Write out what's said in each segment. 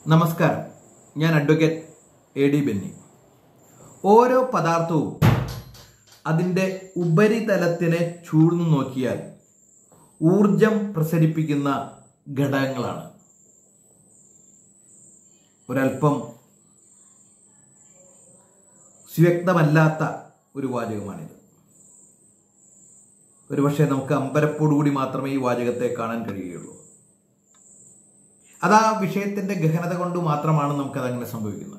നമസ്കാരം ഞാൻ advocate A D Benny ഓരോ പദാർത്ഥവും അതിൻ്റെ ഉപരിതലത്തിനെ ചൂഴ്ന്നു നോക്കിയാൽ ഊർജം പ്രസരിപ്പിക്കുന്ന ഘടകങ്ങളാണ് ഒരല്പം സുവ്യക്തമല്ലാത്ത ഒരു വാചകമാണിത് ഒരുപക്ഷെ നമുക്ക് അമ്പരപ്പോടുകൂടി മാത്രമേ ഈ വാചകത്തെ കാണാൻ കഴിയുകയുള്ളൂ അത് ആ വിഷയത്തിന്റെ ഗഹനത കൊണ്ട് മാത്രമാണ് നമുക്കത് അങ്ങനെ സംഭവിക്കുന്നത്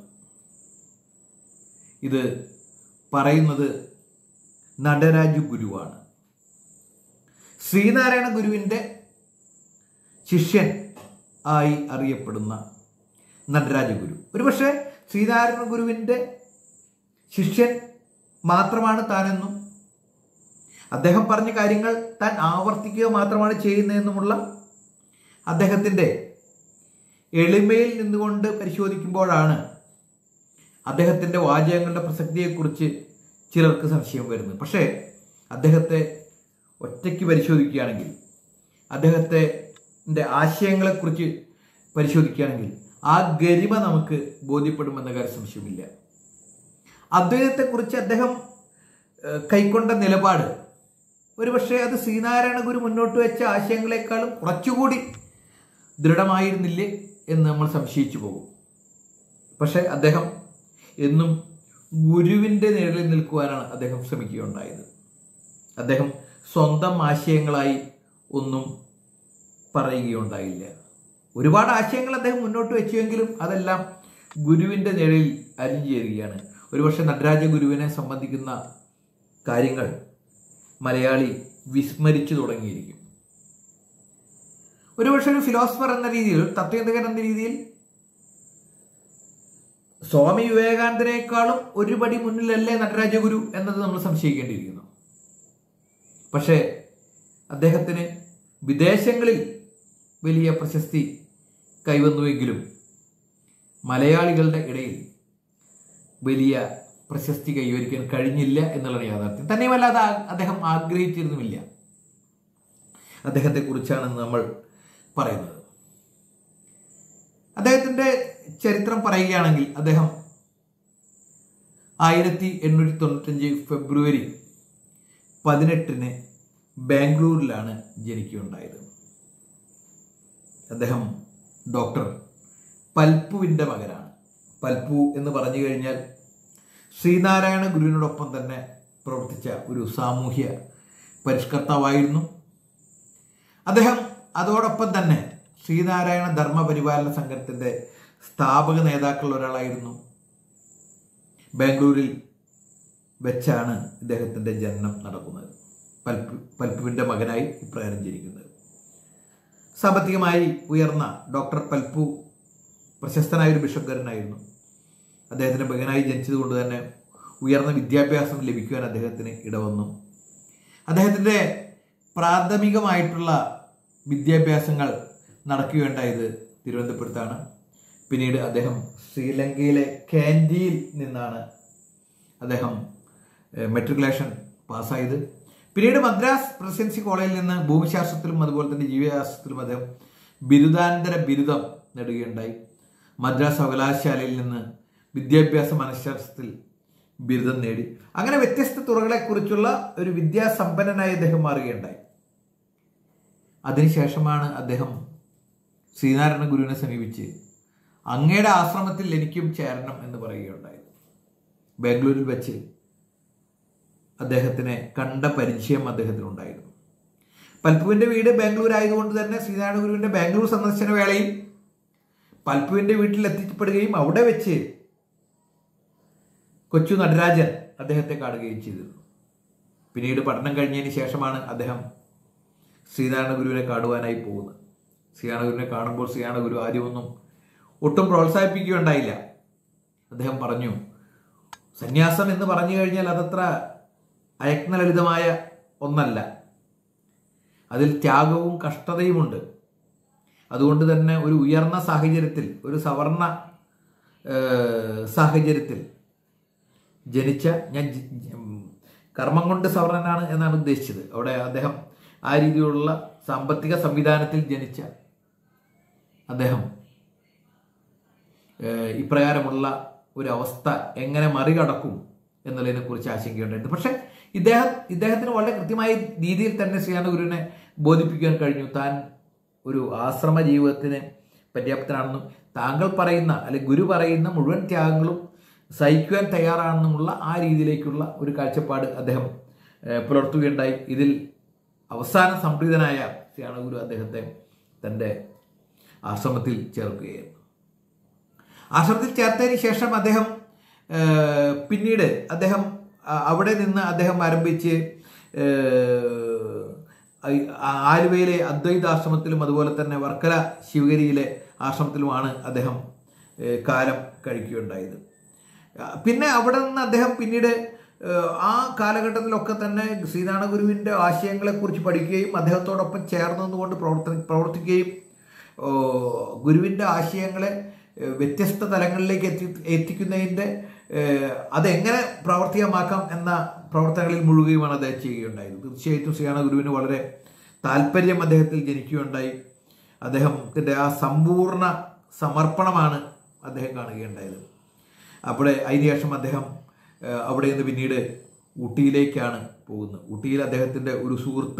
ഇത് പറയുന്നത് നടരാജു ഗുരുവാണ് ശ്രീനാരായണ ഗുരുവിൻ്റെ ശിഷ്യൻ ആയി അറിയപ്പെടുന്ന നടരാജ ഗുരു ഒരുപക്ഷെ ശ്രീനാരായണ ഗുരുവിൻ്റെ ശിഷ്യൻ മാത്രമാണ് താനെന്നും അദ്ദേഹം പറഞ്ഞ കാര്യങ്ങൾ താൻ ആവർത്തിക്കുക മാത്രമാണ് ചെയ്യുന്നതെന്നുമുള്ള അദ്ദേഹത്തിൻ്റെ എളിമയിൽ നിന്നുകൊണ്ട് പരിശോധിക്കുമ്പോഴാണ് അദ്ദേഹത്തിൻ്റെ വാചകങ്ങളുടെ പ്രസക്തിയെക്കുറിച്ച് ചിലർക്ക് സംശയം വരുന്നത് പക്ഷേ അദ്ദേഹത്തെ ഒറ്റയ്ക്ക് പരിശോധിക്കുകയാണെങ്കിൽ അദ്ദേഹത്തെ ആശയങ്ങളെക്കുറിച്ച് പരിശോധിക്കുകയാണെങ്കിൽ ആ ഗരിമ നമുക്ക് ബോധ്യപ്പെടുമെന്ന കാര്യം സംശയമില്ല അദ്വൈതത്തെക്കുറിച്ച് അദ്ദേഹം ഏഹ്, കൈക്കൊണ്ട നിലപാട് ഒരുപക്ഷെ അത് ശ്രീനാരായണ ഗുരു മുന്നോട്ട് വെച്ച ആശയങ്ങളെക്കാളും കുറച്ചുകൂടി ദൃഢമായിരുന്നില്ലേ എന്ന് നമ്മൾ സംശയിച്ചു പോകും പക്ഷെ അദ്ദേഹം എന്നും ഗുരുവിൻ്റെ നിഴലിൽ നിൽക്കുവാനാണ് അദ്ദേഹം ശ്രമിക്കുകയുണ്ടായത് അദ്ദേഹം സ്വന്തം ആശയങ്ങളായി ഒന്നും പറയുകയുണ്ടായില്ല ഒരുപാട് ആശയങ്ങൾ അദ്ദേഹം മുന്നോട്ട് വെച്ചുവെങ്കിലും അതെല്ലാം ഗുരുവിൻ്റെ നിഴലിൽ അരിഞ്ഞു ചേരുകയാണ് ഒരുപക്ഷെ നടരാജ ഗുരുവിനെ സംബന്ധിക്കുന്ന കാര്യങ്ങൾ മലയാളി വിസ്മരിച്ചു തുടങ്ങിയിരിക്കും ഒരുപക്ഷെ ഒരു ഫിലോസഫർ എന്ന രീതിയിൽ ഒരു തത്വചിന്തകൻ എന്ന രീതിയിൽ സ്വാമി വിവേകാനന്ദനേക്കാളും ഒരു പടി മുന്നിലല്ലേ നടരാജ ഗുരു എന്നത് നമ്മൾ സംശയിക്കേണ്ടിയിരിക്കുന്നു പക്ഷേ അദ്ദേഹത്തിന് വിദേശങ്ങളിൽ വലിയ പ്രശസ്തി കൈവന്നുവെങ്കിലും മലയാളികളുടെ ഇടയിൽ വലിയ പ്രശസ്തി കൈവരിക്കാൻ കഴിഞ്ഞില്ല എന്നുള്ളതാണ് യാഥാർത്ഥ്യം തന്നെയുമല്ല അത് ആ- അദ്ദേഹം ആഗ്രഹിച്ചിരുന്നുമില്ല അദ്ദേഹത്തെ കുറിച്ചാണ് നമ്മൾ പറയുന്നത് അദ്ദേഹത്തിന്റെ ചരിത്രം പറയുകയാണെങ്കിൽ അദ്ദേഹം ആയിരത്തി എണ്ണൂറ്റി തൊണ്ണൂറ്റഞ്ച് ഫെബ്രുവരി പതിനെട്ടിന് ബാംഗ്ലൂരിലാണ് ജനിക്കുകയുണ്ടായത് അദ്ദേഹം ഡോക്ടർ പൽപ്പുവിൻ്റെ മകനാണ് പൽപ്പു എന്ന് പറഞ്ഞു കഴിഞ്ഞാൽ ശ്രീനാരായണ ഗുരുവിനോടൊപ്പം തന്നെ പ്രവർത്തിച്ച ഒരു സാമൂഹ്യ പരിഷ്കർത്താവായിരുന്നു അദ്ദേഹം അതോടൊപ്പം തന്നെ ശ്രീനാരായണ ധർമ്മ പരിപാലന സംഘത്തിൻ്റെ സ്ഥാപക നേതാക്കളിൽ ഒരാളായിരുന്നു ബാംഗ്ലൂരിൽ വെച്ചാണ് ഇദ്ദേഹത്തിൻ്റെ ജനനം നടക്കുന്നത് പൽപ്പു പൽപ്പുവിൻ്റെ മകനായി ഇപ്രകാരം ജനിക്കുന്നത് സാമ്പത്തികമായി ഉയർന്ന ഡോക്ടർ പൽപ്പു പ്രശസ്തനായ ഒരു ബിഷപ്പുകാരനായിരുന്നു അദ്ദേഹത്തിൻ്റെ മകനായി ജനിച്ചതുകൊണ്ട് തന്നെ ഉയർന്ന വിദ്യാഭ്യാസം ലഭിക്കുവാൻ അദ്ദേഹത്തിന് ഇടവന്നു അദ്ദേഹത്തിൻ്റെ പ്രാഥമികമായിട്ടുള്ള വിദ്യാഭ്യാസങ്ങൾ നടക്കുകയുണ്ടായത് തിരുവനന്തപുരത്താണ് പിന്നീട് അദ്ദേഹം ശ്രീലങ്കയിലെ കാൻഡിയിൽ നിന്നാണ് അദ്ദേഹം മെട്രിക്കുലേഷൻ പാസ്സായത് പിന്നീട് മദ്രാസ് പ്രസിഡൻസി കോളേജിൽ നിന്ന് ഭൂമിശാസ്ത്രത്തിലും അതുപോലെ തന്നെ ജീവശാസ്ത്രത്തിലും അദ്ദേഹം ബിരുദാനന്തര ബിരുദം നേടുകയുണ്ടായി മദ്രാസ് സർവകലാശാലയിൽ നിന്ന് വിദ്യാഭ്യാസ മനഃശാസ്ത്രത്തിൽ ബിരുദം നേടി അങ്ങനെ വ്യത്യസ്ത തുറകളെക്കുറിച്ചുള്ള ഒരു വിദ്യാസമ്പന്നനായി അദ്ദേഹം മാറുകയുണ്ടായി അതിനുശേഷമാണ് അദ്ദേഹം ശ്രീനാരായണ ഗുരുവിനെ സമീപിച്ച് അങ്ങയുടെ ആശ്രമത്തിൽ എനിക്കും ചേരണം എന്ന് പറയുകയുണ്ടായത് ബാംഗ്ലൂരിൽ വെച്ച് അദ്ദേഹത്തിനെ കണ്ട പരിചയം അദ്ദേഹത്തിനുണ്ടായിരുന്നു പൽപ്പുവിൻ്റെ വീട് ബാംഗ്ലൂർ ആയതുകൊണ്ട് തന്നെ ശ്രീനാരായണ ഗുരുവിൻ്റെ ബാംഗ്ലൂർ സന്ദർശന വേളയിൽ പൽപ്പുവിൻ്റെ വീട്ടിൽ എത്തിപ്പെടുകയും അവിടെ വെച്ച് കൊച്ചു നടരാജൻ അദ്ദേഹത്തെ കാണുകയും ചെയ്തിരുന്നു പിന്നീട് പഠനം കഴിഞ്ഞതിന് ശേഷമാണ് അദ്ദേഹം ശ്രീനാരായണ ഗുരുവിനെ കാണുവാനായി പോകുന്നത് ശ്രീനാരായണ ഗുരുവിനെ കാണുമ്പോൾ ശ്രീനാരായണ ഗുരു ആദ്യമൊന്നും ഒട്ടും പ്രോത്സാഹിപ്പിക്കുകയുണ്ടായില്ല അദ്ദേഹം പറഞ്ഞു സന്യാസം എന്ന് പറഞ്ഞു കഴിഞ്ഞാൽ അതത്ര അയജ്ഞലളിതമായ ഒന്നല്ല അതിൽ ത്യാഗവും കഷ്ടതയുമുണ്ട് അതുകൊണ്ട് തന്നെ ഒരു ഉയർന്ന സാഹചര്യത്തിൽ ഒരു സവർണ ഏഹ്, സാഹചര്യത്തിൽ ജനിച്ച ഞാൻ ജി- ഉം, കർമ്മം കൊണ്ട് സവർണനാണ് എന്നാണ് ഉദ്ദേശിച്ചത് അവിടെ അദ്ദേഹം ആ രീതിയിലുള്ള സാമ്പത്തിക സംവിധാനത്തിൽ ജനിച്ച അദ്ദേഹം ഏഹ്, ഇപ്രകാരമുള്ള ഒരു അവസ്ഥ എങ്ങനെ മറികടക്കും എന്നുള്ളതിനെ കുറിച്ച് ആശങ്കയുണ്ടായിരുന്നു പക്ഷെ ഇദ്ദേഹം ഇദ്ദേഹത്തിന് വളരെ കൃത്യമായ രീതിയിൽ തന്നെ ശ്രീനാരായണ ഗുരുവിനെ ബോധിപ്പിക്കാൻ കഴിഞ്ഞു താൻ ഒരു ആശ്രമ ജീവിതത്തിന് പര്യാപ്തനാണെന്നും താങ്കൾ പറയുന്ന അല്ലെ ഗുരു പറയുന്ന മുഴുവൻ ത്യാഗങ്ങളും സഹിക്കുവാൻ തയ്യാറാണെന്നുമുള്ള ആ രീതിയിലേക്കുള്ള ഒരു കാഴ്ചപ്പാട് അദ്ദേഹം ഏഹ്, പുലർത്തുകയുണ്ടായി ഇതിൽ അവസാന സംപ്രീതനായ ശ്രീനാരായണ ഗുരു അദ്ദേഹത്തെ തൻ്റെ ആശ്രമത്തിൽ ചേർക്കുകയായിരുന്നു ആശ്രമത്തിൽ ചേർത്തതിന് ശേഷം അദ്ദേഹം ഏഹ്, പിന്നീട് അദ്ദേഹം അ- അവിടെ നിന്ന് അദ്ദേഹം ആരംഭിച്ച് ഏഹ്, ഐ- ആ- ആലുവയിലെ അദ്വൈതാശ്രമത്തിലും അതുപോലെ തന്നെ വർക്കല ശിവഗിരിയിലെ ആശ്രമത്തിലുമാണ് അദ്ദേഹം ഏഹ്, കാലം കഴിക്കുകയുണ്ടായത് ആ, പിന്നെ അവിടെ നിന്ന് അദ്ദേഹം പിന്നീട് ഏഹ്, ആ കാലഘട്ടത്തിലൊക്കെ തന്നെ ശ്രീനാരായണ ഗുരുവിൻ്റെ ആശയങ്ങളെക്കുറിച്ച് പഠിക്കുകയും അദ്ദേഹത്തോടൊപ്പം ചേർന്ന് നിന്നുകൊണ്ട് പ്രവർത്തി പ്രവർത്തിക്കുകയും ഓ, ഗുരുവിൻ്റെ ആശയങ്ങളെ ഏഹ്, വ്യത്യസ്ത തലങ്ങളിലേക്ക് എത്തി എത്തിക്കുന്നതിൻ്റെ ഏഹ്, അതെങ്ങനെ പ്രാവർത്തികമാക്കാം എന്ന പ്രവർത്തനങ്ങളിൽ മുഴുകുകയുമാണ് അദ്ദേഹം ചെയ്യുകയുണ്ടായത് തീർച്ചയായിട്ടും ശ്രീനാരായണ ഗുരുവിന് വളരെ താല്പര്യം അദ്ദേഹത്തിൽ ജനിക്കുകയുണ്ടായി അദ്ദേഹത്തിൻ്റെ ആ സമ്പൂർണ്ണ സമർപ്പണമാണ് അദ്ദേഹം കാണുകയുണ്ടായത് അവിടെ അതിനുശേഷം അദ്ദേഹം ഏഹ്, അവിടെ നിന്ന് പിന്നീട് ഊട്ടിയിലേക്കാണ് പോകുന്നത് ഊട്ടിയിൽ അദ്ദേഹത്തിൻ്റെ ഒരു സുഹൃത്ത്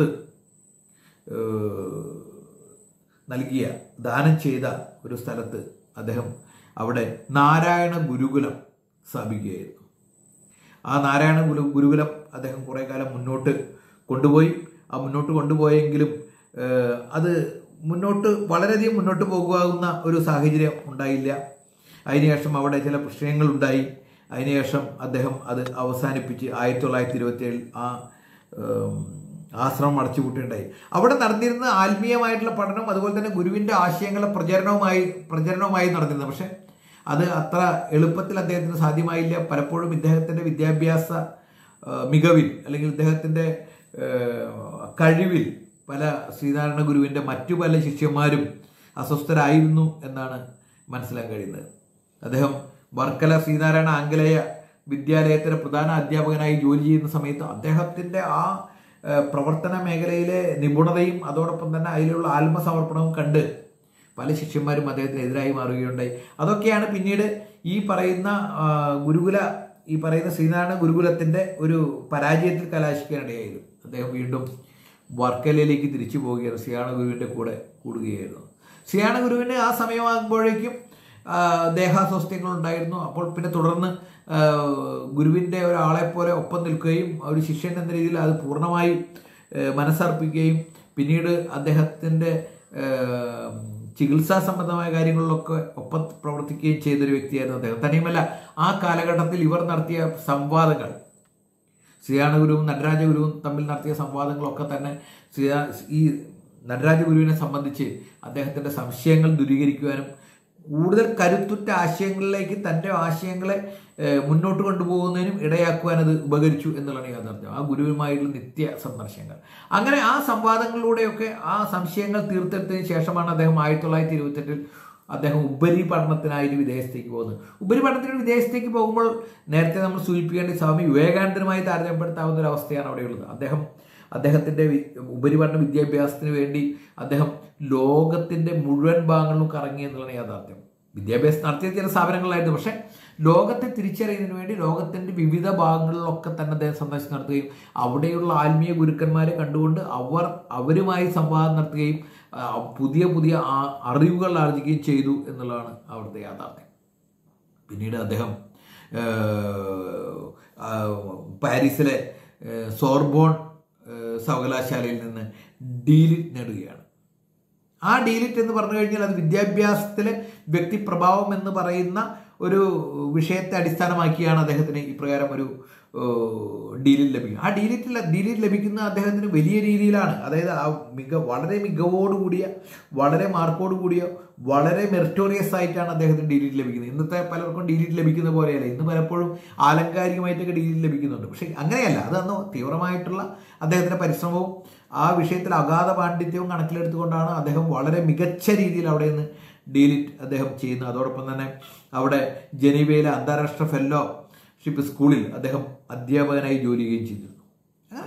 ഏഹ്, നൽകിയ ദാനം ചെയ്ത ഒരു സ്ഥലത്ത് അദ്ദേഹം അവിടെ നാരായണ ഗുരുകുലം സ്ഥാപിക്കുകയായിരുന്നു ആ നാരായണ ഗുരു ഗുരുകുലം അദ്ദേഹം കുറേ കാലം മുന്നോട്ട് കൊണ്ടുപോയി ആ മുന്നോട്ട് കൊണ്ടുപോയെങ്കിലും ഏഹ്, അത് മുന്നോട്ട് വളരെയധികം മുന്നോട്ട് പോകുന്ന ഒരു സാഹചര്യം ഉണ്ടായില്ല അതിനുശേഷം അവിടെ ചില പ്രശ്നങ്ങളുണ്ടായി അതിനുശേഷം അദ്ദേഹം അത് അവസാനിപ്പിച്ച് ആയിരത്തി തൊള്ളായിരത്തി ഇരുപത്തി ഏഴിൽ ആ ഏം, ആശ്രമം അടച്ചുപൂട്ടുകയുണ്ടായി അവിടെ നടന്നിരുന്ന ആത്മീയമായിട്ടുള്ള പഠനം അതുപോലെ തന്നെ ഗുരുവിൻ്റെ ആശയങ്ങളുടെ പ്രചരണവുമായി പ്രചരണവുമായി നടന്നിരുന്നത് പക്ഷേ അത് അത്ര എളുപ്പത്തിൽ അദ്ദേഹത്തിന് സാധ്യമായില്ല പലപ്പോഴും ഇദ്ദേഹത്തിൻ്റെ വിദ്യാഭ്യാസ ആ, മികവിൽ അല്ലെങ്കിൽ ഇദ്ദേഹത്തിൻ്റെ ആ, കഴിവിൽ പല ശ്രീനാരായണ ഗുരുവിൻ്റെ മറ്റു പല ശിഷ്യന്മാരും അസ്വസ്ഥരായിരുന്നു എന്നാണ് മനസ്സിലാക്കാൻ കഴിയുന്നത് അദ്ദേഹം വർക്കല ശ്രീനാരായണ ആംഗലേയ വിദ്യാലയത്തിലെ പ്രധാന അധ്യാപകനായി ജോലി ചെയ്യുന്ന സമയത്ത് അദ്ദേഹത്തിൻ്റെ ആ ആ, പ്രവർത്തന മേഖലയിലെ നിപുണതയും അതോടൊപ്പം തന്നെ അതിലുള്ള ആത്മസമർപ്പണവും കണ്ട് പല ശിഷ്യന്മാരും അദ്ദേഹത്തിന് എതിരായി മാറുകയുണ്ടായി അതൊക്കെയാണ് പിന്നീട് ഈ പറയുന്ന ആ, ഗുരുകുല ഈ പറയുന്ന ശ്രീനാരായണ ഗുരുകുലത്തിന്റെ ഒരു പരാജയത്തിൽ കലാശിക്കാനിടയായത് അദ്ദേഹം വീണ്ടും വർക്കലയിലേക്ക് തിരിച്ചു പോവുകയാണ് ശ്രീനാരായണ ഗുരുവിന്റെ കൂടെ കൂടുകയായിരുന്നു ശ്രീനാരായണ ഗുരുവിന് ആ സമയമാകുമ്പോഴേക്കും ആ, ദേഹാസ്വാസ്ഥ്യങ്ങൾ ഉണ്ടായിരുന്നു അപ്പോൾ പിന്നെ തുടർന്ന് ആ, ഗുരുവിന്റെ ഒരാളെ പോലെ ഒപ്പം നിൽക്കുകയും ഒരു ശിഷ്യൻ എന്ന രീതിയിൽ അത് പൂർണ്ണമായി ഏഹ് മനസ്സർപ്പിക്കുകയും പിന്നീട് അദ്ദേഹത്തിൻ്റെ ഏഹ് ചികിത്സാ സംബന്ധമായ കാര്യങ്ങളിലൊക്കെ ഒപ്പം പ്രവർത്തിക്കുകയും ചെയ്തൊരു വ്യക്തിയായിരുന്നു അദ്ദേഹം തന്നെയുമല്ല ആ കാലഘട്ടത്തിൽ ഇവർ നടത്തിയ സംവാദങ്ങൾ ശ്രീനാരായണഗുരുവും നടരാജഗുരുവും തമ്മിൽ നടത്തിയ സംവാദങ്ങളൊക്കെ തന്നെ ശ്രീ ഈ നടരാജഗുരുവിനെ സംബന്ധിച്ച് അദ്ദേഹത്തിൻ്റെ സംശയങ്ങൾ ദൂരീകരിക്കുവാനും കൂടുതൽ കരുത്തുറ്റ ആശയങ്ങളിലേക്ക് തൻ്റെ ആശയങ്ങളെ ഏഹ്, മുന്നോട്ട് കൊണ്ടുപോകുന്നതിനും ഇടയാക്കുവാൻ അത് ഉപകരിച്ചു എന്നുള്ളതാണ് യാഥാർത്ഥ്യം ആ ഗുരുവുമായിട്ടുള്ള നിത്യ സന്ദർശനങ്ങൾ അങ്ങനെ ആ സംവാദങ്ങളിലൂടെയൊക്കെ ആ സംശയങ്ങൾ തീർത്തെടുത്തതിന് ശേഷമാണ് അദ്ദേഹം ആയിരത്തി തൊള്ളായിരത്തി ഇരുപത്തെട്ടിൽ അദ്ദേഹം ഉപരി പഠനത്തിനായി വിദേശത്തേക്ക് പോകുന്നത് ഉപരി പഠനത്തിന് വിദേശത്തേക്ക് പോകുമ്പോൾ നേരത്തെ നമ്മൾ സൂചിപ്പിക്കേണ്ട സ്വാമി വിവേകാനന്ദനുമായി താരതമ്യപ്പെടുത്താവുന്ന ഒരു അവസ്ഥയാണ് അവിടെയുള്ളത് അദ്ദേഹം അദ്ദേഹത്തിൻ്റെ വി- ഉപരിപഠന വിദ്യാഭ്യാസത്തിന് വേണ്ടി അദ്ദേഹം ലോകത്തിൻ്റെ മുഴുവൻ ഭാഗങ്ങളിലും കറങ്ങി എന്നുള്ളതാണ് യാഥാർത്ഥ്യം വിദ്യാഭ്യാസം നടത്തിയ ചില സ്ഥാപനങ്ങളിലായിരുന്നു പക്ഷേ ലോകത്തെ തിരിച്ചറിയുന്നതിന് വേണ്ടി ലോകത്തിൻ്റെ വിവിധ ഭാഗങ്ങളിലൊക്കെ തന്നെ അദ്ദേഹം സന്ദർശനം നടത്തുകയും അവിടെയുള്ള ആത്മീയ ഗുരുക്കന്മാരെ കണ്ടുകൊണ്ട് അവർ അവരുമായി സംവാദം നടത്തുകയും ആ, പുതിയ പുതിയ ആ- അറിവുകൾ ആർജിക്കുകയും ചെയ്തു എന്നുള്ളതാണ് അവിടുത്തെ യാഥാർത്ഥ്യം പിന്നീട് അദ്ദേഹം ഏഹ്, ആ, പാരീസിലെ ഏഹ്, സോർബോൺ ഏഹ്, സർവകലാശാലയിൽ നിന്ന് ഡീലിറ്റ് നേടുകയാണ് ആ ഡീലിറ്റ് എന്ന് പറഞ്ഞു കഴിഞ്ഞാൽ അത് വിദ്യാഭ്യാസത്തിലെ വ്യക്തിപ്രഭാവം എന്ന് പറയുന്ന ഒരു വിഷയത്തെ അടിസ്ഥാനമാക്കിയാണ് അദ്ദേഹത്തിന് ഇപ്രകാരം ഒരു ഡീലിറ്റ് ലഭിക്കുക ആ ഡീലിറ്റിൽ ഡീലിറ്റ് ലഭിക്കുന്ന അദ്ദേഹത്തിന് വലിയ രീതിയിലാണ് അതായത് ആ മിക വളരെ മികവോടുകൂടിയ വളരെ മാർക്കോട് കൂടിയ വളരെ മെറിറ്റോറിയസ് ആയിട്ടാണ് അദ്ദേഹത്തിന് ഡീലിറ്റ് ലഭിക്കുന്നത് ഇന്നത്തെ പലർക്കും ഡീലിറ്റ് ലഭിക്കുന്ന പോലെയല്ല ഇന്ന് പലപ്പോഴും ആലങ്കാരികമായിട്ടൊക്കെ ഡീലിറ്റ് ലഭിക്കുന്നുണ്ട് പക്ഷേ അങ്ങനെയല്ല അത് അന്ന് തീവ്രമായിട്ടുള്ള അദ്ദേഹത്തിന്റെ പരിശ്രമവും ആ വിഷയത്തിൽ അഗാധ പാണ്ഡിത്യവും കണക്കിലെടുത്തുകൊണ്ടാണ് അദ്ദേഹം വളരെ മികച്ച രീതിയിൽ അവിടെ നിന്ന് ഡീലിറ്റ് അദ്ദേഹം ചെയ്യുന്നത് അതോടൊപ്പം തന്നെ അവിടെ ജനീവയിലെ അന്താരാഷ്ട്ര ഫെല്ലോ ഷിപ്പ് സ്കൂളിൽ അദ്ദേഹം അധ്യാപകനായി ജോലി ചെയ്യുകയും ചെയ്തിരുന്നു അങ്ങനെ,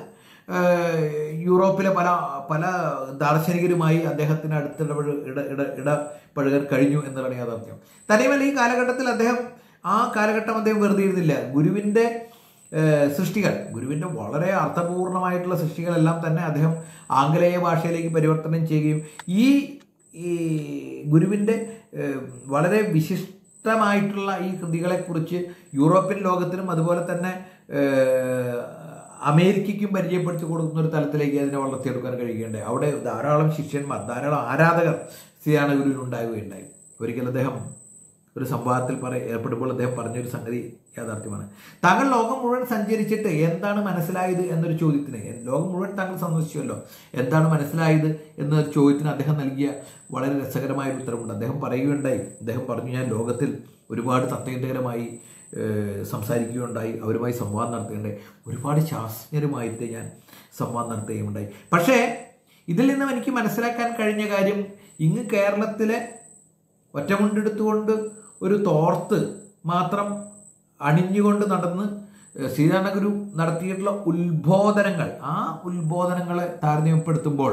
ഏഹ്, യൂറോപ്പിലെ പല പല ദാർശനികരുമായി അദ്ദേഹത്തിന് അടുത്തിടപഴ ഇട ഇട ഇടപഴകാൻ കഴിഞ്ഞു എന്നതാണ് യാഥാർത്ഥ്യം തന്നെയുമല്ല ഈ കാലഘട്ടത്തിൽ അദ്ദേഹം ആ കാലഘട്ടം അദ്ദേഹം വെറുതെ ഇരുന്നില്ല ഗുരുവിൻ്റെ ഏഹ്, സൃഷ്ടികൾ ഗുരുവിൻ്റെ വളരെ അർത്ഥപൂർണമായിട്ടുള്ള സൃഷ്ടികളെല്ലാം തന്നെ അദ്ദേഹം ആംഗലേയ ഭാഷയിലേക്ക് പരിവർത്തനം ചെയ്യുകയും ഈ ഈ ഗുരുവിൻ്റെ ഏഹ്, വളരെ വിശിഷ്ടമായിട്ടുള്ള ഈ കൃതികളെക്കുറിച്ച് യൂറോപ്യൻ ലോകത്തിനും അതുപോലെ തന്നെ ഏഹ്, അമേരിക്കയ്ക്കും പരിചയപ്പെടുത്തി കൊടുക്കുന്ന ഒരു തലത്തിലേക്ക് അതിനെ വളർത്തിയെടുക്കാൻ കഴിയുകയുണ്ടായി അവിടെ ധാരാളം ശിഷ്യന്മാർ ധാരാളം ആരാധകർ ശ്രീയാണ് ഗുരുവിനുണ്ടാകുകയുണ്ടായി ഒരിക്കൽ അദ്ദേഹം ഒരു സംവാദത്തിൽ പറ ഏർപ്പെടുമ്പോൾ അദ്ദേഹം പറഞ്ഞൊരു സംഗതി യാഥാർത്ഥ്യമാണ് താങ്കൾ ലോകം മുഴുവൻ സഞ്ചരിച്ചിട്ട് എന്താണ് മനസ്സിലായത് എന്നൊരു ചോദ്യത്തിന് ലോകം മുഴുവൻ താങ്കൾ സന്ദർശിച്ചുവല്ലോ എന്താണ് മനസ്സിലായത് എന്നൊരു ചോദ്യത്തിന് അദ്ദേഹം നൽകിയ വളരെ രസകരമായ ഒരു ഉത്തരവുണ്ട് അദ്ദേഹം പറയുകയുണ്ടായി അദ്ദേഹം പറഞ്ഞു ഞാൻ ലോകത്തിൽ ഒരുപാട് തത്വചിന്തകരമായി ഏഹ്, സംസാരിക്കുകയുണ്ടായി അവരുമായി സംവാദം നടത്തുകയുണ്ടായി ഒരുപാട് ശാസ്ത്രജ്ഞരുമായിട്ട് ഞാൻ സംവാദം നടത്തുകയുണ്ടായി പക്ഷേ ഇതിൽ നിന്നും എനിക്ക് മനസ്സിലാക്കാൻ കഴിഞ്ഞ കാര്യം ഇങ്ങ് കേരളത്തിലെ ഒറ്റമുണ്ടെടുത്തുകൊണ്ട് ഒരു തോർത്ത് മാത്രം അണിഞ്ഞുകൊണ്ട് നടന്ന് ഏഹ്, ശ്രീനാരായണഗുരു നടത്തിയിട്ടുള്ള ഉത്ബോധനങ്ങൾ ആ ഉത്ബോധനങ്ങളെ താരതമ്യപ്പെടുത്തുമ്പോൾ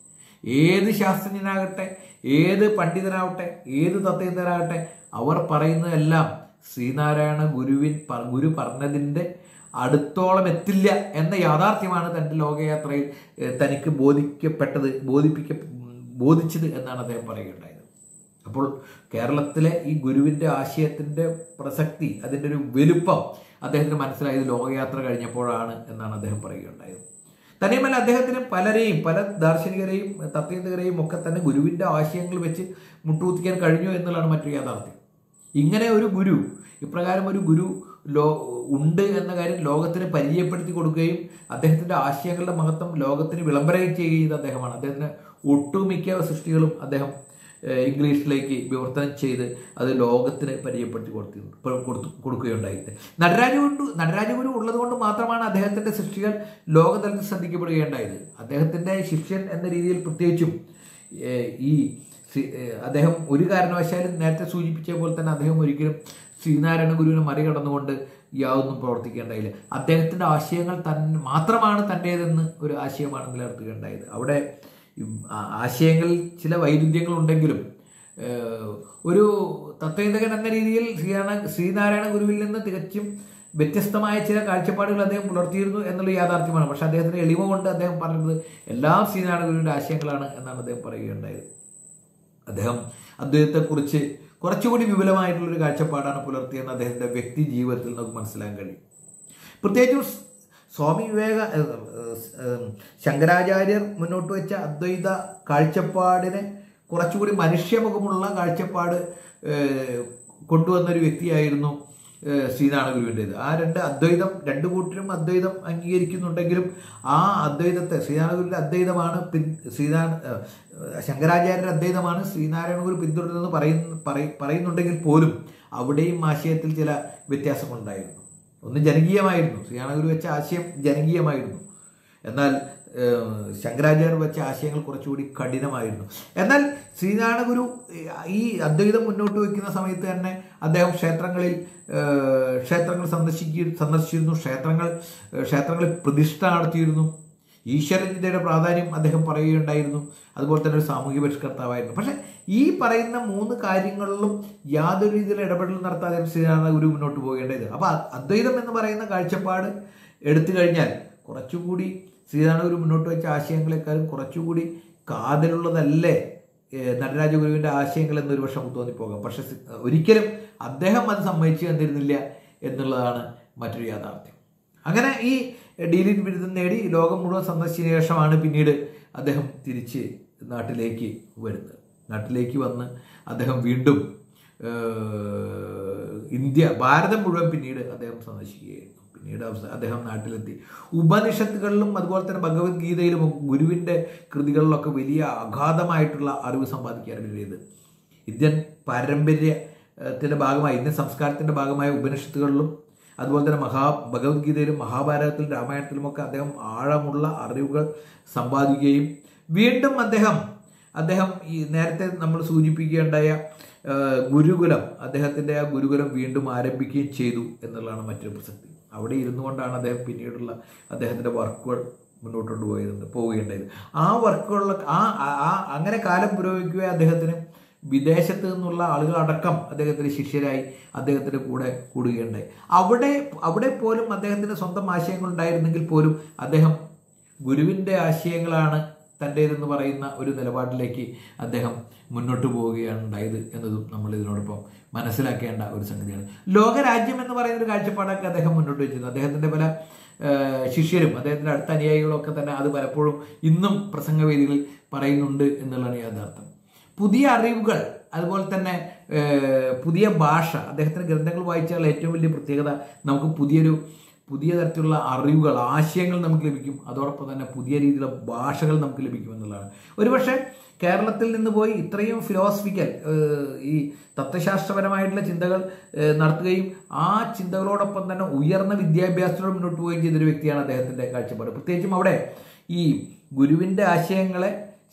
ഏത് ശാസ്ത്രജ്ഞനാകട്ടെ ഏത് പണ്ഡിതനാവട്ടെ ഏത് തത്വജ്ഞനാകട്ടെ അവർ പറയുന്നതെല്ലാം ശ്രീനാരായണ ഗുരുവിൻ പ- ഗുരു പറഞ്ഞതിൻ്റെ അടുത്തോളം എത്തില്ല എന്ന യാഥാർത്ഥ്യമാണ് തൻ്റെ ലോകയാത്രയിൽ ഏഹ്, തനിക്ക് ബോധിക്കപ്പെട്ടത് ബോധിപ്പിക്ക ബോധിച്ചത് എന്നാണ് അദ്ദേഹം പറയുകയുണ്ടായത് അപ്പോൾ കേരളത്തിലെ ഈ ഗുരുവിൻ്റെ ആശയത്തിൻ്റെ പ്രസക്തി അതിൻ്റെ ഒരു വലുപ്പം അദ്ദേഹത്തിന് മനസ്സിലായത് ലോകയാത്ര കഴിഞ്ഞപ്പോഴാണ് എന്നാണ് അദ്ദേഹം പറയുകയുണ്ടായത് തന്നെയുമല്ല അദ്ദേഹത്തിന് പലരെയും പല ദാർശനികരെയും തത്വചിന്തകരെയും ഒക്കെ തന്നെ ഗുരുവിൻ്റെ ആശയങ്ങൾ വെച്ച് മുട്ടുകുത്തിക്കാൻ കഴിഞ്ഞു എന്നുള്ളതാണ് മറ്റൊരു യാഥാർത്ഥ്യം ഇങ്ങനെ ഒരു ഗുരു ഇപ്രകാരം ഒരു ഗുരു ലോ ഉണ്ട് എന്ന കാര്യം ലോകത്തിന് പരിചയപ്പെടുത്തി കൊടുക്കുകയും അദ്ദേഹത്തിൻ്റെ ആശയങ്ങളുടെ മഹത്വം ലോകത്തിന് വിളംബരം ചെയ്യുകയും ചെയ്ത അദ്ദേഹമാണ് അദ്ദേഹത്തിന് ഒട്ടുമിക്ക സൃഷ്ടികളും അദ്ദേഹം ഏഹ്, ഇംഗ്ലീഷിലേക്ക് വിവർത്തനം ചെയ്ത് അത് ലോകത്തിന് പരിചയപ്പെടുത്തി കൊടുത്തി കൊടുത്തു കൊടുക്കുകയുണ്ടായിട്ട് നടരാജഗുരു നടരാജഗുരു ഉള്ളത് കൊണ്ട് മാത്രമാണ് അദ്ദേഹത്തിൻ്റെ സൃഷ്ടികൾ ലോകതലത്തിൽ ശ്രദ്ധിക്കപ്പെടുകയുണ്ടായത് അദ്ദേഹത്തിൻ്റെ ശിഷ്യൻ എന്ന രീതിയിൽ പ്രത്യേകിച്ചും ഏഹ്, ഈ ശ്രീ- ഏഹ്, അദ്ദേഹം ഒരു കാരണവശാലും നേരത്തെ സൂചിപ്പിച്ച പോലെ തന്നെ അദ്ദേഹം ഒരിക്കലും ശ്രീനാരായണ ഗുരുവിനെ മറികടന്നുകൊണ്ട് യാതൊന്നും പ്രവർത്തിക്കേണ്ടായില്ല അദ്ദേഹത്തിൻ്റെ ആശയങ്ങൾ തൻ മാത്രമാണ് തൻ്റേതെന്ന് ഒരു ആശയമാണ് നിലനിർത്തുകയുണ്ടായത് അവിടെ ഈ ആ- ആശയങ്ങളിൽ ചില വൈരുദ്ധ്യങ്ങൾ ഉണ്ടെങ്കിലും ഏഹ്, ഒരു തത്വചിന്തകൻ എന്ന രീതിയിൽ ശ്രീനാരായണ ശ്രീനാരായണ ഗുരുവിൽ നിന്ന് തികച്ചും വ്യത്യസ്തമായ ചില കാഴ്ചപ്പാടുകൾ അദ്ദേഹം പുലർത്തിയിരുന്നു എന്നുള്ള യാഥാർത്ഥ്യമാണ് പക്ഷെ അദ്ദേഹത്തിന് എളിമ കൊണ്ട് അദ്ദേഹം പറഞ്ഞത് എല്ലാം ശ്രീനാരായണ ഗുരുവിൻ്റെ ആശയങ്ങളാണ് എന്നാണ് അദ്ദേഹം പറയുകയുണ്ടായത് അദ്ദേഹം അദ്ദേഹത്തെക്കുറിച്ച് കുറച്ചുകൂടി വിപുലമായിട്ടുള്ളൊരു കാഴ്ചപ്പാടാണ് പുലർത്തിയെന്ന് അദ്ദേഹത്തിൻ്റെ വ്യക്തി ജീവിതത്തിൽ നമുക്ക് മനസ്സിലാക്കാൻ കഴിയും പ്രത്യേകിച്ചും സ് സ്വാമി വിവേക ഏഹ്, ഏഹ്, ഏഹ്, ശങ്കരാചാര്യർ മുന്നോട്ട് വെച്ച അദ്വൈത കാഴ്ചപ്പാടിനെ കുറച്ചുകൂടി മനുഷ്യമുഖമുള്ള കാഴ്ചപ്പാട് ഏഹ്, കൊണ്ടുവന്നൊരു വ്യക്തിയായിരുന്നു ഏഹ്, ശ്രീനാരായണ ഗുരുവിൻ്റേത് ആ രണ്ട് അദ്വൈതം രണ്ട് കൂട്ടരും അദ്വൈതം അംഗീകരിക്കുന്നുണ്ടെങ്കിലും ആ അദ്വൈതത്തെ ശ്രീനാരായണ ഗുരുവിൻ്റെ അദ്വൈതമാണ് പിൻ ശ്രീനാരായണ ഏഹ്, ശങ്കരാചാര്യരുടെ അദ്വൈതമാണ് ശ്രീനാരായണ ഗുരു പിന്തുടരുന്നത് പറയുന്ന പറയ- പറയുന്നുണ്ടെങ്കിൽ പോലും അവിടെയും ആശയത്തിൽ ചില വ്യത്യാസങ്ങളുണ്ടായിരുന്നു ഒന്ന് ജനകീയമായിരുന്നു ശ്രീനാരായണ ഗുരു വെച്ച ആശയം ജനകീയമായിരുന്നു എന്നാൽ ഏഹ്, ശങ്കരാചാര്യർ വെച്ച ആശയങ്ങൾ കുറച്ചുകൂടി കഠിനമായിരുന്നു എന്നാൽ ശ്രീനാരായണ ഗുരു ഏഹ്, ഈ അദ്വൈതം മുന്നോട്ട് വയ്ക്കുന്ന സമയത്ത് തന്നെ അദ്ദേഹം ക്ഷേത്രങ്ങളിൽ ഏഹ്, ക്ഷേത്രങ്ങൾ സന്ദർശിക്ക സന്ദർശിച്ചിരുന്നു ക്ഷേത്രങ്ങൾ ഏഹ്, ക്ഷേത്രങ്ങളിൽ പ്രതിഷ്ഠ നടത്തിയിരുന്നു ഈശ്വരചിന്തയുടെ പ്രാധാന്യം അദ്ദേഹം പറയുകയുണ്ടായിരുന്നു അതുപോലെ തന്നെ ഒരു സാമൂഹ്യ പരിഷ്കർത്താവായിരുന്നു പക്ഷെ ഈ പറയുന്ന മൂന്ന് കാര്യങ്ങളിലും യാതൊരു രീതിയിലുള്ള ഇടപെടൽ നടത്താതെ ശ്രീനാരായണ ഗുരു മുന്നോട്ട് പോകേണ്ടത് അപ്പോൾ അദ്വൈതം എന്ന് പറയുന്ന കാഴ്ചപ്പാട് എടുത്തു കഴിഞ്ഞാൽ കുറച്ചുകൂടി ശ്രീനാരായണ ഗുരു മുന്നോട്ട് വെച്ച ആശയങ്ങളെക്കാളും കുറച്ചുകൂടി കാതലുള്ളതല്ലേ ഏഹ് നടരാജഗുരുവിൻ്റെ ആശയങ്ങൾ എന്നൊരു പക്ഷെ നമുക്ക് തോന്നിപ്പോകാം പക്ഷെ സി- ഒരിക്കലും അദ്ദേഹം അത് സമ്മതിച്ചു തന്നിരുന്നില്ല എന്നുള്ളതാണ് മറ്റൊരു യാഥാർത്ഥ്യം അങ്ങനെ ഈ ഡീലിൻ ബിരുദം നേടി ലോകം മുഴുവൻ സന്ദർശിച്ച ശേഷമാണ് പിന്നീട് അദ്ദേഹം തിരിച്ച് നാട്ടിലേക്ക് വരുന്നത് നാട്ടിലേക്ക് വന്ന് അദ്ദേഹം വീണ്ടും ഏഹ്, ഇന്ത്യ ഭാരതം മുഴുവൻ പിന്നീട് അദ്ദേഹം സന്ദർശിക്കുകയായിരുന്നു പിന്നീട് അവസ- അദ്ദേഹം നാട്ടിലെത്തി ഉപനിഷത്തുകളിലും അതുപോലെ തന്നെ ഭഗവത്ഗീതയിലും ഗുരുവിൻ്റെ കൃതികളിലൊക്കെ വലിയ അഗാധമായിട്ടുള്ള അറിവ് സമ്പാദിക്കുകയാണ് ചെയ്തത് ഇന്ത്യൻ പാരമ്പര്യത്തിൻ്റെ ഭാഗമായി ഇന്ത്യൻ സംസ്കാരത്തിൻ്റെ ഭാഗമായ ഉപനിഷത്തുകളിലും അതുപോലെ തന്നെ മഹാ ഭഗവത്ഗീതയിലും മഹാഭാരതത്തിലും രാമായണത്തിലുമൊക്കെ അദ്ദേഹം ആഴമുള്ള അറിവുകൾ സമ്പാദിക്കുകയും വീണ്ടും അദ്ദേഹം അദ്ദേഹം ഈ നേരത്തെ നമ്മൾ സൂചിപ്പിക്കുകയുണ്ടായ ആ, ഗുരുകുലം അദ്ദേഹത്തിൻ്റെ ആ ഗുരുകുലം വീണ്ടും ആരംഭിക്കുകയും ചെയ്തു എന്നുള്ളതാണ് മറ്റൊരു പ്രസക്തി അവിടെ ഇരുന്നു കൊണ്ടാണ് അദ്ദേഹം പിന്നീടുള്ള അദ്ദേഹത്തിൻ്റെ വർക്കുകൾ മുന്നോട്ട് കൊണ്ടുപോയത് പോവുകയുണ്ടായത് ആ വർക്കുകളിലൊക്കെ ആ ആ- ആ അങ്ങനെ കാലം പുരോഗമിക്കുക അദ്ദേഹത്തിന് വിദേശത്ത് നിന്നുള്ള ആളുകളടക്കം അദ്ദേഹത്തിന് ശിഷ്യരായി അദ്ദേഹത്തിന്റെ കൂടെ കൂടുകയുണ്ടായി അവിടെ അവിടെ പോലും അദ്ദേഹത്തിന് സ്വന്തം ആശയങ്ങൾ ഉണ്ടായിരുന്നെങ്കിൽ പോലും അദ്ദേഹം ഗുരുവിൻ്റെ ആശയങ്ങളാണ് തൻ്റേതെന്ന് പറയുന്ന ഒരു നിലപാടിലേക്ക് അദ്ദേഹം മുന്നോട്ട് പോവുകയാണ് ഉണ്ടായത് എന്നതും നമ്മൾ ഇതിനോടൊപ്പം മനസ്സിലാക്കേണ്ട ഒരു സംഗതിയാണ് ലോകരാജ്യം എന്ന് പറയുന്ന ഒരു കാഴ്ചപ്പാടൊക്കെ അദ്ദേഹം മുന്നോട്ട് വെച്ചിരുന്നു അദ്ദേഹത്തിൻ്റെ പല ഏഹ്, ശിഷ്യരും അദ്ദേഹത്തിൻ്റെ അടുത്ത അനുയായികളും ഒക്കെ തന്നെ അത് പലപ്പോഴും ഇന്നും പ്രസംഗവേദികളിൽ പറയുന്നുണ്ട് എന്നുള്ളതാണ് യാഥാർത്ഥ്യം പുതിയ അറിവുകൾ അതുപോലെ തന്നെ ഏഹ്, പുതിയ ഭാഷ അദ്ദേഹത്തിന്റെ ഗ്രന്ഥങ്ങൾ വായിച്ചാൽ ഏറ്റവും വലിയ പ്രത്യേകത നമുക്ക് പുതിയൊരു പുതിയ തരത്തിലുള്ള അറിവുകൾ ആശയങ്ങൾ നമുക്ക് ലഭിക്കും അതോടൊപ്പം തന്നെ പുതിയ രീതിയിലുള്ള ഭാഷകൾ നമുക്ക് ലഭിക്കും എന്നുള്ളതാണ് ഒരുപക്ഷെ കേരളത്തിൽ നിന്ന് പോയി ഇത്രയും ഫിലോസഫിക്കൽ ഈ തത്വശാസ്ത്രപരമായിട്ടുള്ള ചിന്തകൾ ഏഹ്, നടത്തുകയും ആ ചിന്തകളോടൊപ്പം തന്നെ ഉയർന്ന വിദ്യാഭ്യാസത്തോടെ മുന്നോട്ട് പോവുകയും ചെയ്തൊരു വ്യക്തിയാണ് അദ്ദേഹത്തിന്റെ കാഴ്ചപ്പാട് പ്രത്യേകിച്ചും അവിടെ ഈ ഗുരുവിന്റെ ആശയങ്ങളെ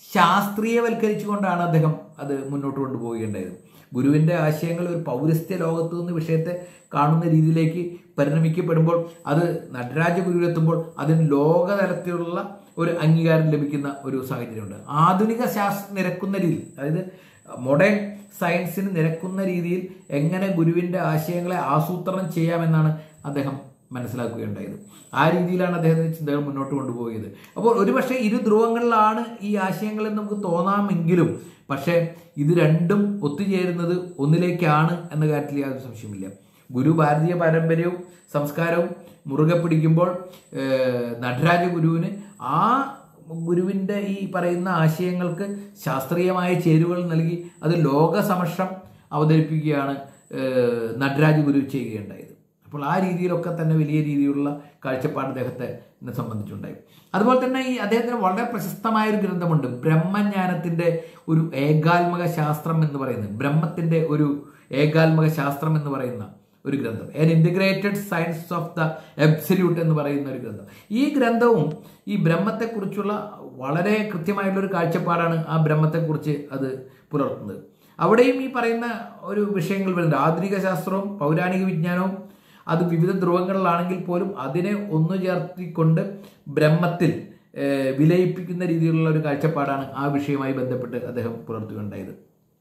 ശാസ്ത്രീയവൽക്കരിച്ചുകൊണ്ടാണ് അദ്ദേഹം അത് മുന്നോട്ട് കൊണ്ടുപോവുകയുണ്ടായത് ഗുരുവിന്റെ ആശയങ്ങൾ ഒരു പൗരസ്ത്യ ലോകത്തു നിന്ന് വിഷയത്തെ കാണുന്ന രീതിയിലേക്ക് പരിണമിക്കപ്പെടുമ്പോൾ അത് നടരാജ ഗുരുവിലെത്തുമ്പോൾ അതിന് ലോകതലത്തിലുള്ള ഒരു അംഗീകാരം ലഭിക്കുന്ന ഒരു സാഹചര്യമുണ്ട് ആധുനിക ശാസ്ത്രം നിരക്കുന്ന രീതിയിൽ അതായത് മോഡേൺ സയൻസിന് നിരക്കുന്ന രീതിയിൽ എങ്ങനെ ഗുരുവിന്റെ ആശയങ്ങളെ ആസൂത്രണം ചെയ്യാമെന്നാണ് അദ്ദേഹം മനസ്സിലാക്കുകയുണ്ടായത് ആ രീതിയിലാണ് അദ്ദേഹത്തിന്റെ ചിന്തകൾ മുന്നോട്ട് കൊണ്ടുപോയത് അപ്പോൾ ഒരുപക്ഷെ ഇരു ധ്രുവങ്ങളിലാണ് ഈ ആശയങ്ങൾ എന്ന് നമുക്ക് തോന്നാമെങ്കിലും പക്ഷേ ഇത് രണ്ടും ഒത്തുചേരുന്നത് ഒന്നിലേക്കാണ് എന്ന കാര്യത്തിൽ യാതൊരു സംശയമില്ല ഗുരു ഭാരതീയ പാരമ്പര്യവും സംസ്കാരവും മുറുകെ പിടിക്കുമ്പോൾ ഏഹ്, നടരാജ ഗുരുവിന് ആ ഗുരുവിൻ്റെ ഈ പറയുന്ന ആശയങ്ങൾക്ക് ശാസ്ത്രീയമായ ചേരുവകൾ നൽകി അത് ലോകസമക്ഷം അവതരിപ്പിക്കുകയാണ് ഏഹ്, നടരാജ ഗുരു ചെയ്യുകയുണ്ടായത് അപ്പോൾ ആ രീതിയിലൊക്കെ തന്നെ വലിയ രീതിയിലുള്ള കാഴ്ചപ്പാട് അദ്ദേഹത്തെ എന്നെ സംബന്ധിച്ചുണ്ടായി അതുപോലെ തന്നെ ഈ അദ്ദേഹത്തിന് വളരെ പ്രശസ്തമായ ഒരു ഗ്രന്ഥമുണ്ട് ബ്രഹ്മജ്ഞാനത്തിന്റെ ഒരു ഏകാത്മക ശാസ്ത്രം എന്ന് പറയുന്നത് ബ്രഹ്മത്തിന്റെ ഒരു ഏകാത്മക ശാസ്ത്രം എന്ന് പറയുന്ന ഒരു ഗ്രന്ഥം an integrated science of the absolute എന്ന് പറയുന്ന ഒരു ഗ്രന്ഥം ഈ ഗ്രന്ഥവും ഈ ബ്രഹ്മത്തെക്കുറിച്ചുള്ള വളരെ കൃത്യമായിട്ടുള്ള ഒരു കാഴ്ചപ്പാടാണ് ആ ബ്രഹ്മത്തെക്കുറിച്ച് അത് പുലർത്തുന്നത് അവിടെയും ഈ പറയുന്ന ഒരു വിഷയങ്ങൾ വരുന്നുണ്ട് ആധുനിക ശാസ്ത്രവും പൗരാണിക വിജ്ഞാനവും അത് വിവിധ ധ്രുവങ്ങളിലാണെങ്കിൽ പോലും അതിനെ ഒന്നു ചേർത്തിക്കൊണ്ട് ബ്രഹ്മത്തിൽ ഏഹ്, വിലയിപ്പിക്കുന്ന രീതിയിലുള്ള ഒരു കാഴ്ചപ്പാടാണ് ആ വിഷയവുമായി ബന്ധപ്പെട്ട് അദ്ദേഹം പുലർത്തുകയുണ്ടായത്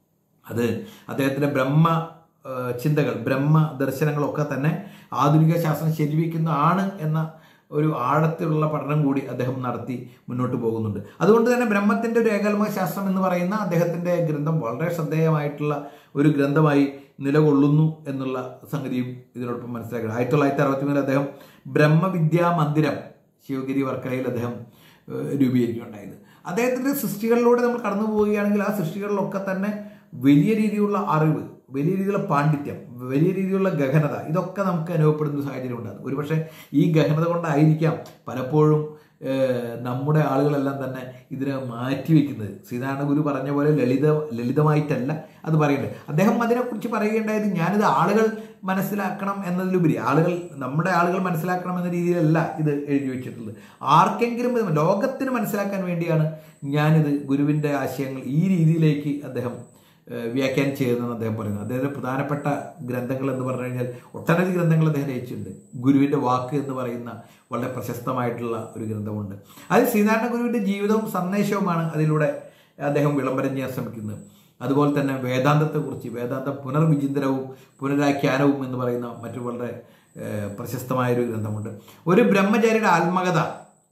അത് അദ്ദേഹത്തിന്റെ ബ്രഹ്മ ഏഹ്, ചിന്തകൾ ബ്രഹ്മ ദർശനങ്ങളൊക്കെ തന്നെ ആധുനിക ശാസ്ത്രം ശരിവയ്ക്കുന്ന ആണ് എന്ന ഒരു ആഴത്തിലുള്ള പഠനം കൂടി അദ്ദേഹം നടത്തി മുന്നോട്ട് പോകുന്നുണ്ട് അതുകൊണ്ട് തന്നെ ബ്രഹ്മത്തിന്റെ ഒരു ഏകാത്മക ശാസ്ത്രം എന്ന് പറയുന്ന അദ്ദേഹത്തിന്റെ ഗ്രന്ഥം വളരെ ശ്രദ്ധേയമായിട്ടുള്ള ഒരു ഗ്രന്ഥമായി നിലകൊള്ളുന്നു എന്നുള്ള സംഗതിയും ഇതിനോടൊപ്പം മനസ്സിലാക്കണം ആയിരത്തി തൊള്ളായിരത്തി അറുപത്തി മൂന്നിൽ അദ്ദേഹം ബ്രഹ്മവിദ്യാ മന്ദിരം ശിവഗിരി വർക്കലയിൽ അദ്ദേഹം ഏഹ്, രൂപീകരിക്കുകയുണ്ടായത് അദ്ദേഹത്തിന്റെ സൃഷ്ടികളിലൂടെ നമ്മൾ കടന്നു പോവുകയാണെങ്കിൽ ആ സൃഷ്ടികളിലൊക്കെ തന്നെ വലിയ രീതിയിലുള്ള അറിവ് വലിയ രീതിയിലുള്ള പാണ്ഡിത്യം വലിയ രീതിയിലുള്ള ഗഹനത ഇതൊക്കെ നമുക്ക് അനുഭവപ്പെടുന്ന സാഹചര്യം ഉണ്ടാകും ഒരുപക്ഷെ ഈ ഗഹനത കൊണ്ടായിരിക്കാം പലപ്പോഴും ഏഹ്, നമ്മുടെ ആളുകളെല്ലാം തന്നെ ഇതിനെ മാറ്റിവെക്കുന്നത് ശ്രീനാരായണ ഗുരു പറഞ്ഞ പോലെ ലളിത ലളിതമായിട്ടല്ല അത് പറയേണ്ടത് അദ്ദേഹം അതിനെക്കുറിച്ച് പറയുകയുണ്ടായത് ഞാനിത് ആളുകൾ മനസ്സിലാക്കണം എന്നതിലുപരി ആളുകൾ നമ്മുടെ ആളുകൾ മനസ്സിലാക്കണം എന്ന രീതിയിലല്ല ഇത് എഴുതി വെച്ചിട്ടുള്ളത് ആർക്കെങ്കിലും ഇത് ലോകത്തിന് മനസ്സിലാക്കാൻ വേണ്ടിയാണ് ഞാനിത് ഗുരുവിൻ്റെ ആശയങ്ങൾ ഈ രീതിയിലേക്ക് അദ്ദേഹം ഏഹ്, വ്യാഖ്യാനം ചെയ്തതെന്ന് അദ്ദേഹം പറയുന്നത് അദ്ദേഹത്തിന്റെ പ്രധാനപ്പെട്ട ഗ്രന്ഥങ്ങൾ എന്ന് പറഞ്ഞു കഴിഞ്ഞാൽ ഒട്ടനവധി ഗ്രന്ഥങ്ങൾ അദ്ദേഹം രചിച്ചിട്ടുണ്ട് ഗുരുവിന്റെ വാക്ക് എന്ന് പറയുന്ന വളരെ പ്രശസ്തമായിട്ടുള്ള ഒരു ഗ്രന്ഥമുണ്ട് അത് ശ്രീനാരായണ ഗുരുവിന്റെ ജീവിതവും സന്ദേശവുമാണ് അതിലൂടെ അദ്ദേഹം വിളംബരം ചെയ്യാൻ ശ്രമിക്കുന്നത് അതുപോലെ തന്നെ വേദാന്തത്തെക്കുറിച്ച് വേദാന്ത പുനർവിചിന്തനവും പുനരാഖ്യാനവും എന്ന് പറയുന്ന മറ്റു വളരെ ഏഹ്, പ്രശസ്തമായൊരു ഗ്രന്ഥമുണ്ട് ഒരു ബ്രഹ്മചാരിയുടെ ആത്മകഥ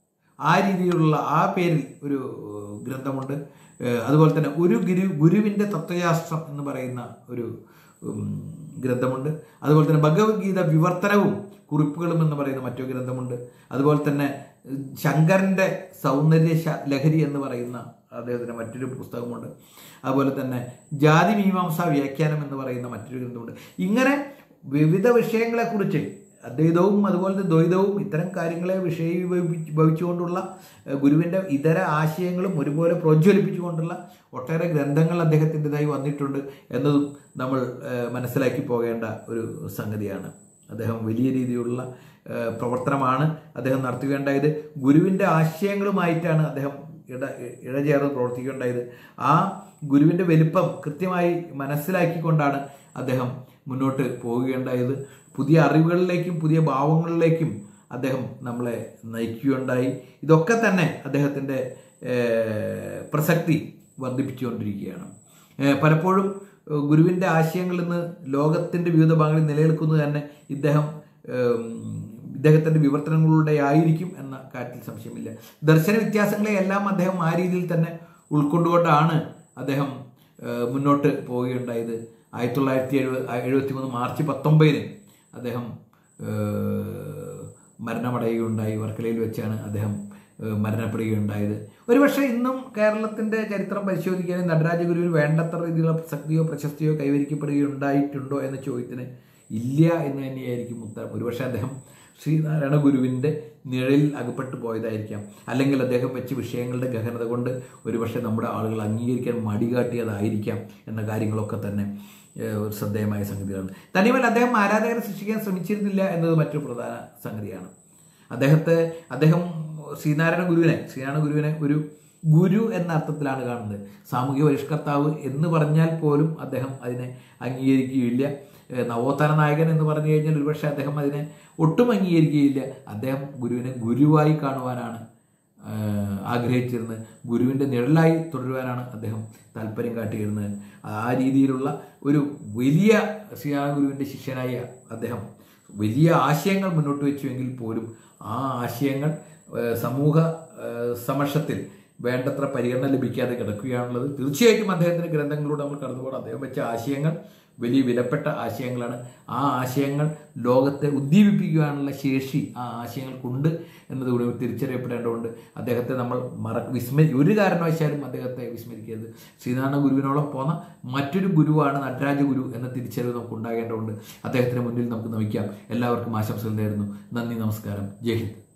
ആ രീതിയിലുള്ള ആ പേരിൽ ഒരു ഏഹ്, ഗ്രന്ഥമുണ്ട് ഏഹ്, അതുപോലെ തന്നെ ഒരു ഗുരു ഗുരുവിൻ്റെ തത്വശാസ്ത്രം എന്ന് പറയുന്ന ഒരു ഉം, ഗ്രന്ഥമുണ്ട് അതുപോലെ തന്നെ ഭഗവത്ഗീത വിവർത്തനവും കുറിപ്പുകളും എന്ന് പറയുന്ന മറ്റൊരു ഗ്രന്ഥമുണ്ട് അതുപോലെ തന്നെ ഏഹ്, ശങ്കരന്റെ സൗന്ദര്യ ശ- ലഹരി എന്ന് പറയുന്ന അദ്ദേഹത്തിന്റെ മറ്റൊരു പുസ്തകമുണ്ട് അതുപോലെ തന്നെ ജാതി മീമാംസ വ്യാഖ്യാനം എന്ന് പറയുന്ന മറ്റൊരു ഗ്രന്ഥമുണ്ട് ഇങ്ങനെ വിവിധ വിഷയങ്ങളെക്കുറിച്ച് അദ്വൈതവും അതുപോലെ തന്നെ ദ്വൈതവും ഇത്തരം കാര്യങ്ങളെ വിഷയീഭവിച്ചുകൊണ്ടുള്ള ഏഹ്, ഗുരുവിൻ്റെ ഇതര ആശയങ്ങളും ഒരുപോലെ പ്രോജ്വലിപ്പിച്ചുകൊണ്ടുള്ള ഒട്ടേറെ ഗ്രന്ഥങ്ങൾ അദ്ദേഹത്തിൻ്റെതായി വന്നിട്ടുണ്ട് എന്നതും നമ്മൾ ഏഹ്, മനസ്സിലാക്കി പോകേണ്ട ഒരു സംഗതിയാണ് അദ്ദേഹം വലിയ രീതിയിലുള്ള ഏഹ്, പ്രവർത്തനമാണ് അദ്ദേഹം നടത്തുകയുണ്ടായത് ഗുരുവിൻ്റെ ആശയങ്ങളുമായിട്ടാണ് അദ്ദേഹം ഇട ഇഴചേർന്ന് പ്രവർത്തിക്കുകയുണ്ടായത് ആ ഗുരുവിൻ്റെ വലിപ്പം കൃത്യമായി മനസ്സിലാക്കിക്കൊണ്ടാണ് അദ്ദേഹം മുന്നോട്ട് പോവുകയുണ്ടായത് പുതിയ അറിവുകളിലേക്കും പുതിയ ഭാവങ്ങളിലേക്കും അദ്ദേഹം നമ്മളെ നയിക്കുകയുണ്ടായി ഇതൊക്കെ തന്നെ അദ്ദേഹത്തിൻ്റെ ഏഹ്, പ്രസക്തി വർദ്ധിപ്പിച്ചുകൊണ്ടിരിക്കുകയാണ് ഏഹ്, പലപ്പോഴും ഏഹ്, ഗുരുവിൻ്റെ ആശയങ്ങൾ ഇന്ന് ലോകത്തിൻ്റെ വിവിധ ഭാഗങ്ങളിൽ നിലനിൽക്കുന്നത് തന്നെ ഇദ്ദേഹം ഏഹ്, ഇദ്ദേഹത്തിൻ്റെ വിവർത്തനങ്ങളുടെ ആയിരിക്കും എന്ന കാര്യത്തിൽ സംശയമില്ല ദർശന വ്യത്യാസങ്ങളെ എല്ലാം അദ്ദേഹം ആ രീതിയിൽ തന്നെ ഉൾക്കൊണ്ടുകൊണ്ടാണ് അദ്ദേഹം ഏഹ്, മുന്നോട്ട് പോവുകയുണ്ടായത് ആയിരത്തി തൊള്ളായിരത്തി എഴുപത് എഴുപത്തി മൂന്ന് മാർച്ച് പത്തൊമ്പതിന് അദ്ദേഹം ഏഹ്, മരണമടയുകയുണ്ടായി വർക്കലയിൽ വെച്ചാണ് അദ്ദേഹം ഏഹ്, മരണപ്പെടുകയുണ്ടായത് ഒരുപക്ഷെ ഇന്നും കേരളത്തിന്റെ ചരിത്രം പരിശോധിക്കുകയാണെങ്കിൽ നടരാജ ഗുരുവിന് വേണ്ടത്ര രീതിയിലുള്ള പ്രസക്തിയോ പ്രശസ്തിയോ കൈവരിക്കപ്പെടുകയുണ്ടായിട്ടുണ്ടോ എന്ന ചോദ്യത്തിന് ഇല്ല എന്ന് തന്നെയായിരിക്കും ഉത്തരം ഒരുപക്ഷെ അദ്ദേഹം ശ്രീനാരായണ ഗുരുവിൻ്റെ നിഴലിൽ അകപ്പെട്ടു പോയതായിരിക്കാം അല്ലെങ്കിൽ അദ്ദേഹം വെച്ച വിഷയങ്ങളുടെ ഗഹനത കൊണ്ട് ഒരുപക്ഷെ നമ്മുടെ ആളുകൾ അംഗീകരിക്കാൻ മടി കാട്ടിയതായിരിക്കാം എന്ന കാര്യങ്ങളൊക്കെ തന്നെ ഏഹ്, ഒരു ശ്രദ്ധേയമായ സംഗതികളാണ് തനിമല്ല അദ്ദേഹം ആരാധകരെ സൃഷ്ടിക്കാൻ ശ്രമിച്ചിരുന്നില്ല എന്നത് മറ്റൊരു പ്രധാന സംഗതിയാണ് അദ്ദേഹത്തെ അദ്ദേഹം ശ്രീനാരായണ ഗുരുവിനെ ശ്രീനാരായണ ഗുരുവിനെ ഒരു ഗുരു എന്ന അർത്ഥത്തിലാണ് കാണുന്നത് സാമൂഹിക പരിഷ്കർത്താവ് എന്ന് പറഞ്ഞാൽ പോലും അദ്ദേഹം അതിനെ അംഗീകരിക്കുകയില്ല ഏഹ് നവോത്ഥാന നായകൻ എന്ന് പറഞ്ഞു കഴിഞ്ഞാൽ ഒരുപക്ഷെ അദ്ദേഹം അതിനെ ഒട്ടും അംഗീകരിക്കുകയില്ല അദ്ദേഹം ഗുരുവിനെ ഗുരുവായി കാണുവാനാണ് ആഹ് ആഗ്രഹിച്ചിരുന്നത് ഗുരുവിൻ്റെ നിഴലായി തുടരുവാനാണ് അദ്ദേഹം താല്പര്യം കാട്ടിയിരുന്നത് ആ രീതിയിലുള്ള ഒരു വലിയ ശ്രീനാരായണ ഗുരുവിൻ്റെ ശിഷ്യനായ അദ്ദേഹം വലിയ ആശയങ്ങൾ മുന്നോട്ട് വെച്ചുവെങ്കിൽ പോലും ആ ആശയങ്ങൾ ഏഹ് സമൂഹ ഏഹ് സമക്ഷത്തിൽ വേണ്ടത്ര പരിഗണന ലഭിക്കാതെ കിടക്കുകയാണുള്ളത് തീർച്ചയായിട്ടും അദ്ദേഹത്തിന്റെ ഗ്രന്ഥങ്ങളിലൂടെ നമ്മൾ കടന്നുപോകണം അദ്ദേഹം വെച്ച ആശയങ്ങൾ വലിയ വിലപ്പെട്ട ആശയങ്ങളാണ് ആ ആശയങ്ങൾ ലോകത്തെ ഉദ്ദീപിപ്പിക്കുവാനുള്ള ശേഷി ആ ആശയങ്ങൾക്കുണ്ട് എന്നതുകൂടി തിരിച്ചറിയപ്പെടേണ്ടതുണ്ട് അദ്ദേഹത്തെ നമ്മൾ മറ വിസ്മരി ഒരു കാരണവശാലും അദ്ദേഹത്തെ വിസ്മരിക്കരുത് ശ്രീനാരായണ ഗുരുവിനോളം പോന്ന മറ്റൊരു ഗുരുവാണ് നടരാജ ഗുരു എന്ന തിരിച്ചറിവ് നമുക്ക് ഉണ്ടാകേണ്ടതുണ്ട് അദ്ദേഹത്തിന് മുന്നിൽ നമുക്ക് നമിക്കാം എല്ലാവർക്കും ആശംസകൾ നേരുന്നു നന്ദി നമസ്കാരം ജയ് ഹിന്ദ്